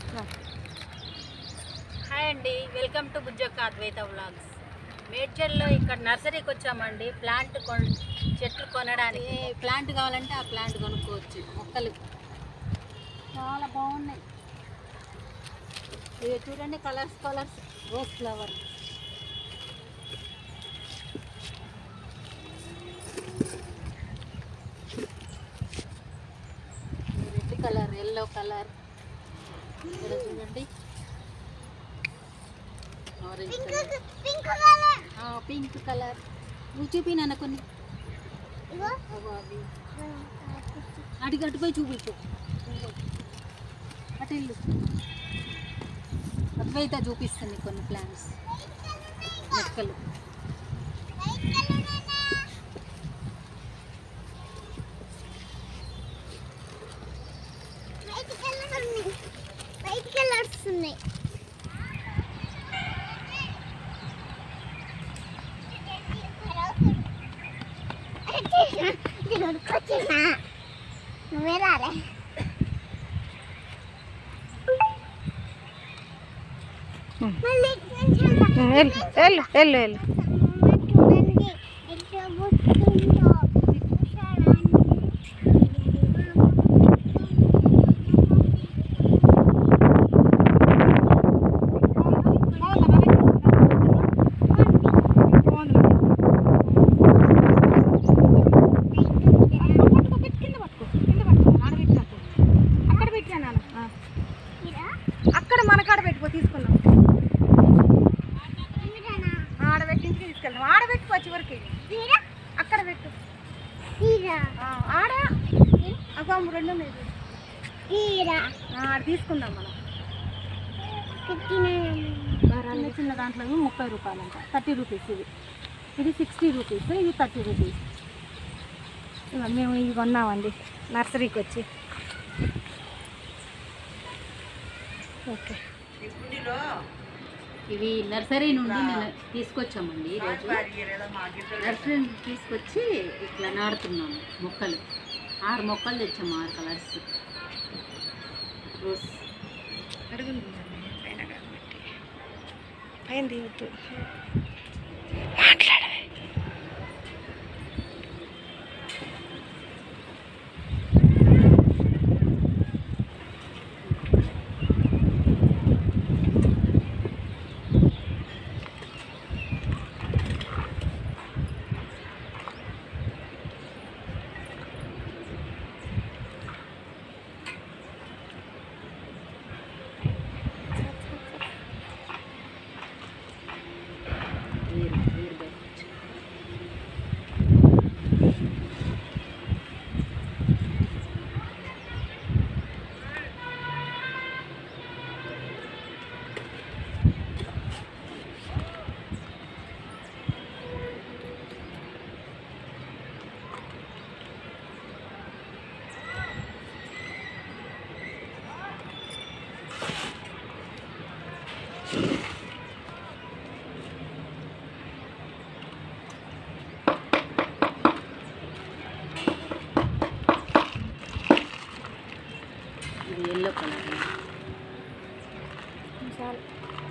Hi అండి welcome to Bujjakka Advaita vlogs మేడ్చల్లో ఇక్కడ నర్సరీకి వచ్చామండి ప్లాంట్ కొన్ చెట్లు కొనడానికి ఏ ప్లాంట్ కావాలంటే ఆ ప్లాంట్ కొనుక్కోవచ్చు మొక్కలు చాలా బాగున్నాయి ఇవి చూడండి colours colours rose flower red colour yellow colour ఇక్కడ చూడండి ఆరెంజ్ కలర్ పింక్ కలర్ నువ్వు చూపి నాన్న కొన్ని అగో అవి అటుకి అటుపోయి చూపించు అటు ఇల్లు అటువైతే చూపిస్తుంది కొన్ని ప్లాన్స్ మొక్కలు బయటికి వెళ్ళొస్తున్నాయి నువ్వే రాలే మళ్ళీ వెళ్ళు వెళ్ళు వెళ్ళు వెళ్ళు చూడండి ఎట్లా పోతుందో అక్కడ పెట్టాను అక్కడ మన కాడ పెట్టుకో తీసుకున్నాం ఆడ పెట్టించి తీసుకెళ్దాం ఆడ పెట్టుకో చివరికి అక్కడ పెట్టు ఆ, ఆడ అగో రెండు ఉన్నాయి చూడు. ఆ, ఆడ తీసుకుందాం మనం చిన్న చిన్న దాంట్లో ఏమో ముప్పై రూపాయలు అంట థర్టీ రూపీస్ ఇది ఇది సిక్స్టీ రూపీస్ ఇది థర్టీ రూపీస్ ఇక మేము ఇవి కొన్నామండి నర్సరీకి వచ్చి ఓకే ఇవి నర్సరీ నుండి నేను తీసుకొచ్చామండి ఈరోజు నర్సరీ నుండి తీసుకొచ్చి ఇట్లా నాడుతున్నాము మొక్కలు ఆరు మొక్కలు తెచ్చాము ఆరు కలర్స్ రోజ్ పైన దిగుతూ వేరు వేరు బయట ఇది ఎల్లో కలర్ చాలు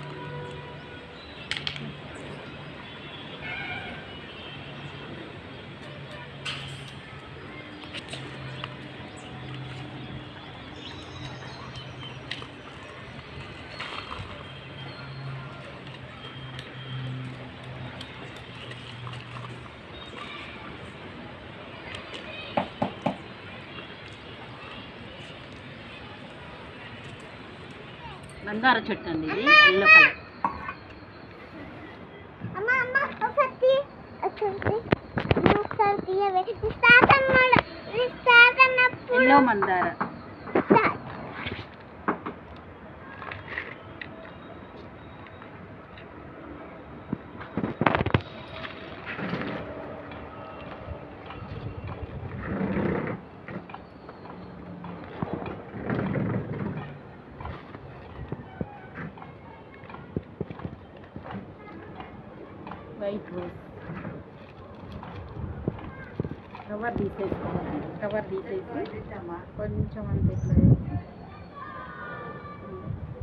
మందార చెట్టు అండి ఇది ఎల్లో కలర్ అమ్మ అమ్మ ఒకసారి తీ ఒకసారి అమ్మ ఒకసారి తీయవే స్టార్ట్ అన్నాడు స్టార్ట్ అన్నప్పుడు ఎల్లో మందార స్టార్ట్ వైట్ రోజ్ కవర్ తీసేసుకోవాలి కవర్ తీసేసి కొంచెం అంత ఇట్లా వేసి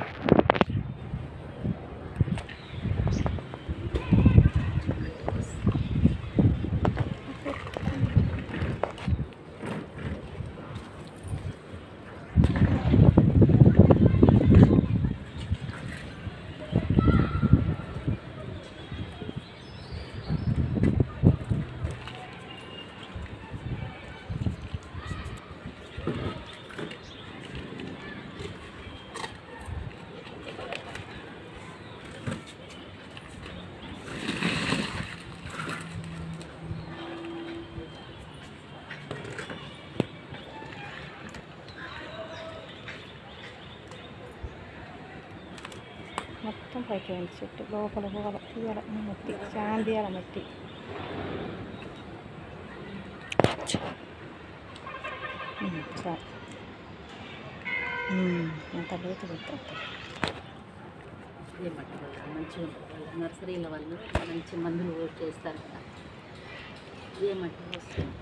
మొత్తం పైకి వెళ్ళి చెట్టు లోపల పోవాలి తీయాల మట్టి చాలా తీయాల మట్టి ఉమ్, చాలు ఉమ్, ఎంత లోతు పెట్టా ఇదే మట్టి వల్ల మంచిగా ఉంటుంది వాళ్ళ నర్సరీల వాళ్ళు మంచి మందులు చేస్తారు కదా ఇదే మట్టి వస్తుంది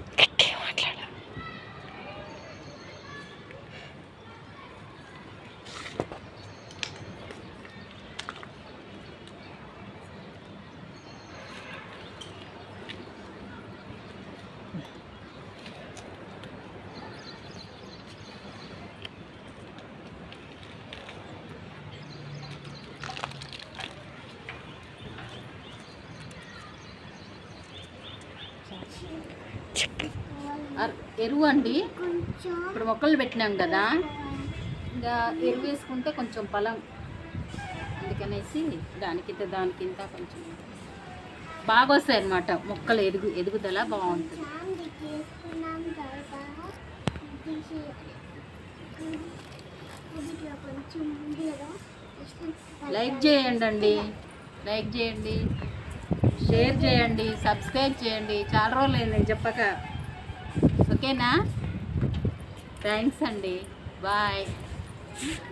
అర్- ఎరువు అండి కొంచెం ఇప్పుడు మొక్కలు పెట్టినాం కదా ఇంకా ఎరువు వేసుకుంటే కొంచెం పొలం అందుకనేసి దానికింత దానికింత కొంచెం బాగా వస్తాయి అన్నమాట మొక్కలు ఎదుగు ఎదుగుదల బాగుంటుంది చాంది తీసుకున్నాం తర్వాత తీసి ఇదిలో కొంచెం ఉంది కదా లైక్ చేయండి అండి లైక్ చేయండి షేర్ చేయండి సబ్స్క్రైబ్ చేయండి చాలా రోజులు అయింది నేను చెప్పక ఓకేనా థ్యాంక్స్ అండి బాయ్